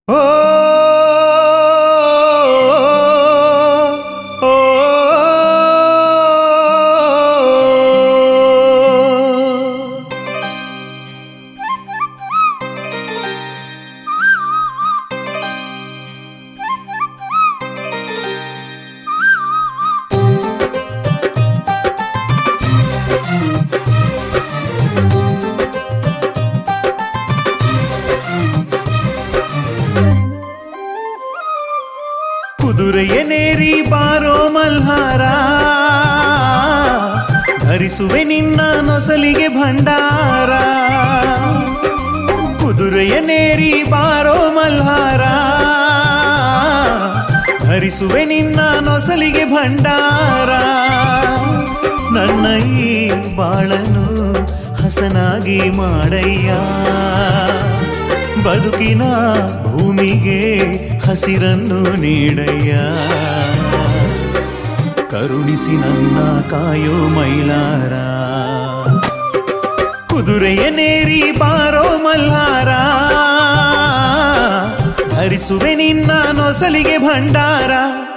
ಓ ಓ ಕುದುರೆಯನೇರಿ ಬಾರೋ ಮಲ್ಹಾರ ಧರಿಸುವೆ ನಿನ್ನ ನೊಸಲಿಗೆ ಭಂಡಾರ ಕುದುರೆಯನೇರಿ ಬಾರೋ ಮಲ್ಹಾರ ಧರಿಸುವೆ ನಿನ್ನ ನೊಸಲಿಗೆ ಭಂಡಾರ ನನ್ನ ಈ ಬಾಳನು ಹಸನಾಗಿ ಮಾಡಯ್ಯ ಬದುಕಿನ ಭೂಮಿಗೆ ಹಸಿರನ್ನು ನೀಡಯ್ಯ ಕರುಣಿಸಿ ನನ್ನ ಕಾಯೋ ಮೈಲಾರ ಕುದುರೆಯ ನೇರಿ ಬಾರೋ ಮಲ್ಹಾರ ಧರಿಸುವೆ ನಿನ್ನ ನೊಸಲಿಗೆ ಭಂಡಾರ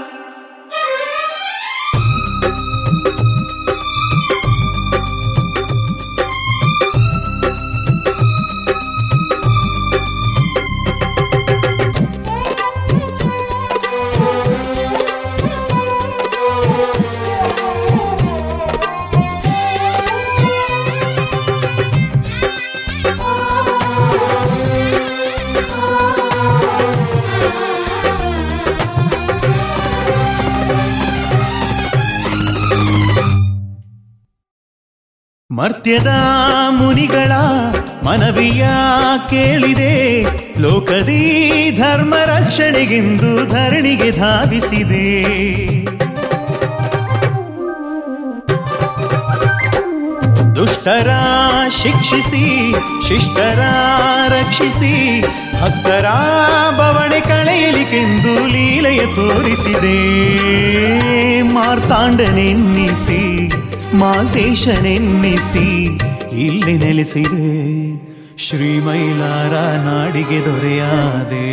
ಮರ್ತ್ಯದ ಮುನಿಗಳ ಮನವಿಯ ಕೇಳಿದೆ ಲೋಕದಿ ಧರ್ಮ ರಕ್ಷಣೆಗೆಂದು ಧರಣಿಗೆ ಧಾವಿಸಿದೆ ದುಷ್ಟರ ಶಿಕ್ಷಿಸಿ ಶಿಷ್ಟರ ರಕ್ಷಿಸಿ ಭಕ್ತರ ಬವಣೆ ಕಳೆಯಲಿಕೆಂದು ಲೀಲೆಯ ತೋರಿಸಿದೆ ಮಾರ್ತಾಂಡನೆನ್ನಿಸಿ ಮಾಲ್ತೇಶನೆನ್ನಿಸಿ ಇಲ್ಲಿ ನೆಲೆಸಿದೆ ಶ್ರೀಮೈಲಾರ ನಾಡಿಗೆ ದೊರೆಯಾದೆ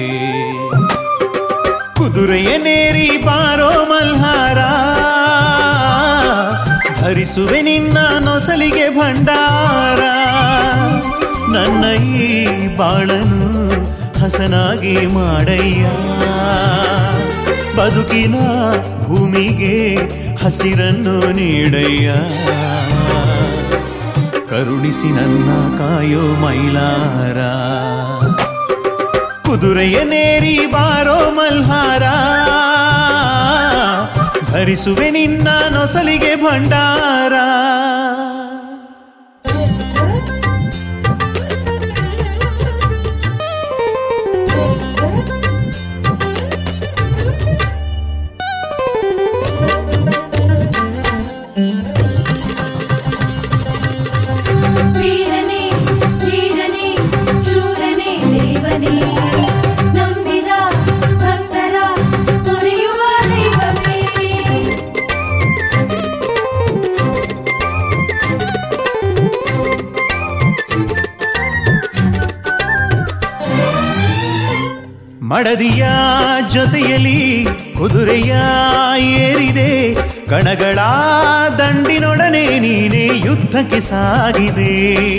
ಕುದುರೆಯ ನೇರಿ ಬಾರೋ ಮಲ್ಹಾರ ಧರಿಸುವೆ ನಿನ್ನ ನೊಸಲಿಗೆ ಭಂಡಾರ ನನ್ನ ಈ ಬಾಳನು ಹಸನಾಗಿ ಮಾಡಯ್ಯ ಬದುಕಿನ ಭೂಮಿಗೆ ಹಸಿರನ್ನು ನೀಡಯ್ಯ ಕರುಣಿಸಿ ನನ್ನ ಕಾಯೋ ಮೈಲಾರ ಕುದುರೆಯ ನೇರಿ ಬಾರೋ ಮಲ್ಹಾರ ಧರಿಸುವೆ ನಿನ್ನ ನೊಸಲಿಗೆ ಭಂಡಾರ ವೀರನೇ ವೀರನೇ ಶೂರನೇ ದೇವನೇ ನಂಬಿದ ಭಕ್ತರ ತೊರೆಯುವ ದೈವವೇ ಮಡದಿಯ ಜೊತೆಯಲ್ಲಿ ಕುದುರೆಯ ಏರಿದೆ ಕಣಗಳ ದಂಡಿನೊಡನೆ ನೀನೇ ಯುದ್ಧಕ್ಕೆ ಸಾಗಿದೆ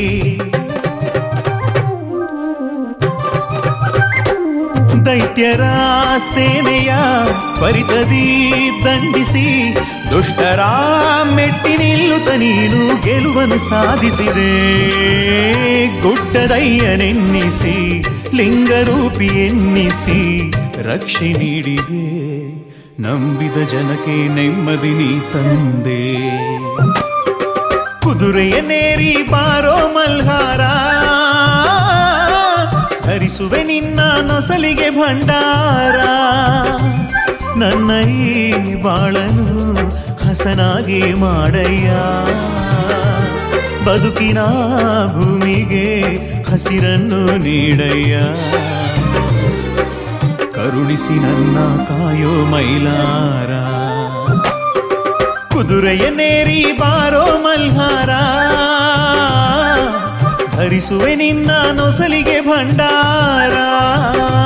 ದೈತ್ಯರ ಸೇನೆಯ ಪರಿತದಿ ದಂಡಿಸಿ ದುಷ್ಟರ ಮೆಟ್ಟಿ ನಿಲ್ಲುತ್ತ ನೀನು ಗೆಲುವನ್ನು ಸಾಧಿಸಿದೆ ಗುಡ್ಡದಯ್ಯನೆನ್ನಿಸಿ ಲಿಂಗರೂಪಿ ಎನ್ನಿಸಿ ರಕ್ಷೆ ನೀಡಿದೆ ನಂಬಿದ ಜನಕ್ಕೆ ನೆಮ್ಮದಿ ನೀ ತಂದೆ ಕುದುರೆಯ ನೇರಿ ಬಾರೋ ಮಲ್ಹಾರ ಧರಿಸುವೆ ನಿನ್ನ ನೊಸಲಿಗೆ ಭಂಡಾರ ನನ್ನ ಈ ಬಾಳನು ಹಸನಾಗಿ ಮಾಡಯ್ಯ ಬದುಕಿನ ಭೂಮಿಗೆ ಹಸಿರನ್ನು ನೀಡಯ್ಯ ಕರುಣಿಸಿ ನನ್ನ ಕಾಯೋ ಮೈಲಾರ ಕುದುರೆಯ ನೇರಿ ಬಾರೋ ಮಲ್ಹಾರ ಧರಿಸುವೆ ನಿನ್ನ ನೊಸಲಿಗೆ ಭಂಡಾರ